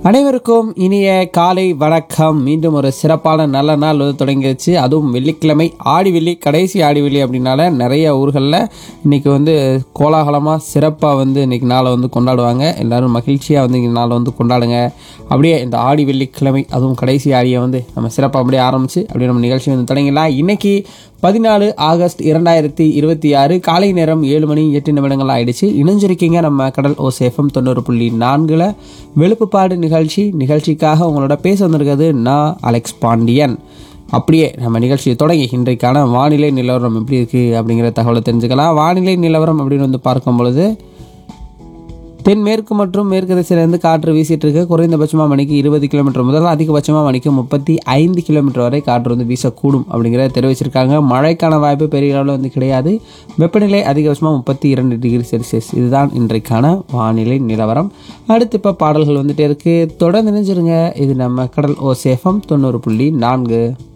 அனைவருக்கும் இனிய காலை வணக்கம் மீண்டும் ஒரு சிறப்பான நல்ல நாள் வந்து தொடங்கிடுச்சு அதுவும் வெள்ளிக்கிழமை ஆடி வெள்ளி கடைசி ஆடி வெள்ளி அப்படின்னால நிறைய ஊர்களில் இன்னைக்கு வந்து கோலாகலமாக சிறப்பாக வந்து இன்னைக்கு நாளை வந்து கொண்டாடுவாங்க எல்லாரும் மகிழ்ச்சியாக வந்து இந்த நாளை வந்து கொண்டாடுங்க அப்படியே இந்த ஆடி வெள்ளிக்கிழமை அதுவும் கடைசி ஆடியை வந்து நம்ம சிறப்பாக அப்படியே ஆரம்பிச்சு அப்படியே நம்ம நிகழ்ச்சி வந்து தொடங்கிடலாம் இன்னைக்கு பதினாலு ஆகஸ்ட் இரண்டாயிரத்தி இருபத்தி ஆறு காலை நேரம் ஏழு மணி எட்டு நிமிடங்கள் ஆயிடுச்சு இணைஞ்சிருக்கீங்க நம்ம கடல் ஓ சேஃபம் தொண்ணூறு புள்ளி நான்கில் வெளுப்புப்பாடு நிகழ்ச்சி நிகழ்ச்சிக்காக உங்களோட பேச வந்திருக்கிறது நான் அலெக்ஸ் பாண்டியன் அப்படியே நம்ம நிகழ்ச்சியை தொடங்கி இன்றைக்கான வானிலை நிலவரம் எப்படி இருக்குது அப்படிங்கிற தகவலை தெரிஞ்சுக்கலாம் வானிலை நிலவரம் அப்படின்னு வந்து பார்க்கும் பொழுது தென்மேற்கு மற்றும் மேற்கு திசையிலிருந்து காற்று வீசிட்டு இருக்கு குறைந்தபட்சமாக மணிக்கு இருபது கிலோமீட்டர் முதல் அதிகபட்சமாக மணிக்கு முப்பத்தி ஐந்து கிலோமீட்டர் வரை காற்று வந்து வீசக்கூடும் அப்படிங்கிறத தெரிவிச்சிருக்காங்க மழைக்கான வாய்ப்பு பெரிய அளவில் வந்து கிடையாது வெப்பநிலை அதிகபட்சமாக முப்பத்தி இரண்டு டிகிரி செல்சியஸ் இதுதான் இன்றைக்கான வானிலை நிலவரம் அடுத்து இப்போ பாடல்கள் வந்துட்டே இருக்கு தொடர்ந்து நினைச்சிருங்க இது நம்ம கடல் ஓ சேஃபம் தொண்ணூறு புள்ளி நான்கு